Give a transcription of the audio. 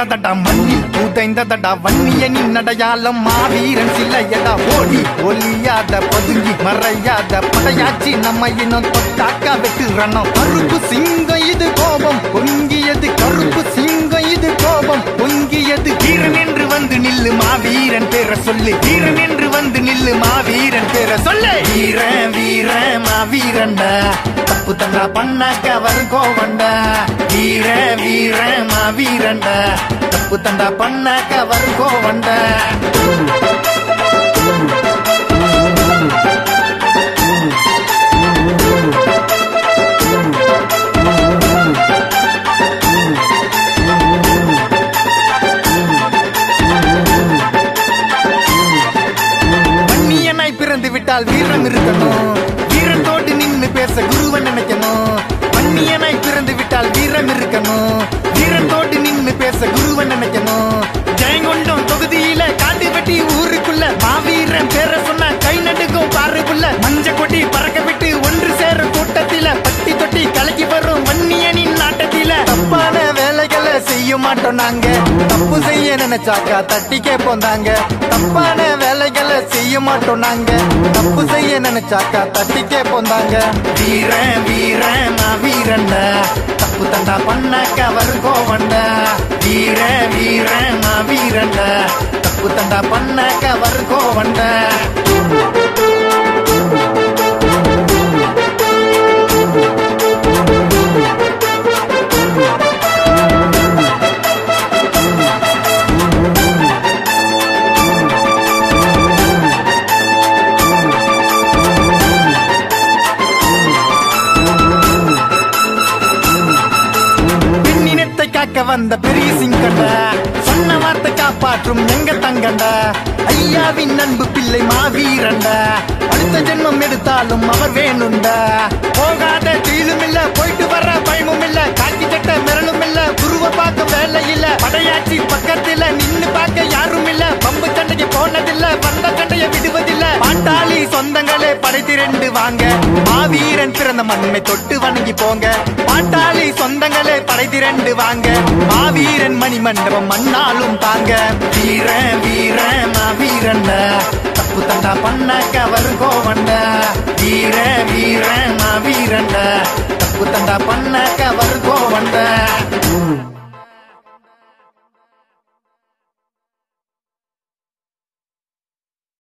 பட்டதடா மண்ணில் புதைந்ததடா வன்னியனின் அடையாளம் மாவீரன் சிலையடா ஓடி ஒலியாத பதுங்கி மறையாத படையாச்சி நம்ம இனம் தொட்டாக்கா வெட்டு ரணம் கருப்பு சிங்கம் இது கோபம் பொங்கியது கருப்பு சிங்கம் இது கோபம் பொங்கியது வீரன் என்று வந்து நில்லு மாவீரன் பேர சொல்லு வீரன் என்று வந்து நில்லு மாவீரன் பேர சொல்லு வீர வீர மாவீரன்டா தப்பு தண்டா பண்ணாக்க வரும் கோவண்டா வீர வீர மாவீரன்டா தப்பு தண்டா பண்ணாக்க வரும் கோவண்டா வன்னியனாய் பிறந்து விட்டால் வீரம் இருக்கணும் வீரத்தோடு நின்னு பேச குருவன் நினைக்கணும் வன்னியனாய் பிறந்து விட்டால் வீரம் இருக்கணும் வீரத்தோடு நின்னு பேச குருவன் நினைக்கணும் ஜெயங்கொண்டம் தொகுதியில காட்டு வெட்டி ஊருக்குள்ள மாவீரன் பேர சொன்ன கை நடுக்கும் பாருக்குள்ள மஞ்ச கொடி பறக்க விட்டு ஒன்று சேர கூட்டத்தில பட்டி தொட்டி கலக்கி வரும் வன்னியனின் நாட்டத்தில தப்பான வேலைகளை செய்ய மாட்டோம் நாங்க தப்பு செய்ய நினைச்சாக்கா தட்டி கேட்போம் தாங்க தப்பான வேலைகளை செய்ய மாட்டோம் நாங்க தப்பு செய்ய நினைச்சாக்கா தட்டி கேட்போம் தாங்க வீர வீர வீரண்ட தப்பு தண்டா பண்ணாக்கா வரும் கோவண்ட வீர வீர வீரண்ட தப்பு தண்டா பண்ணாக்கா வரும் கோவண்ட பெண்ணினத்தை காக்க வந்த பெரிய சிங்கண்ட சொன்ன வார்த்தை காப்பாற்றும் எங்க தங்கண்ட ஐயாவின் அன்பு பிள்ளை மாவீரண்ட அடுத்த ஜென்மம் எடுத்தாலும் அவர் வேணுண்ட போகாத தீலும் இல்ல போயிட்டு வர பயமும் இல்ல காக்கி சட்ட மிரளும் இல்ல குருவ பார்க்க வேலை இல்ல படையாச்சி பக்கத்துல நின்னு பார்க்க யாரும் இல்ல பம்பு சண்டைக்கு போனதில்ல வந்த சண்டைய விடுவதில்ல பாட்டாளி சொந்தங்களே படைத்திரண்டு வாங்க மாவீரன் பிறந்த மண்ணை தொட்டு வணங்கி போங்க பாட்டாளி சொந்தங்களே படைத்திரண்டு வாங்க மாவீரன் மணிமண்டபம் மண்ணாலும் தாங்க வீர வீர மாவீரன் தப்பு தண்டா பண்ணாக்க வரும் கோவண்ட வீர வீர மாவீரன் தப்பு தண்டா பண்ணாக்க வரும் கோவண்ட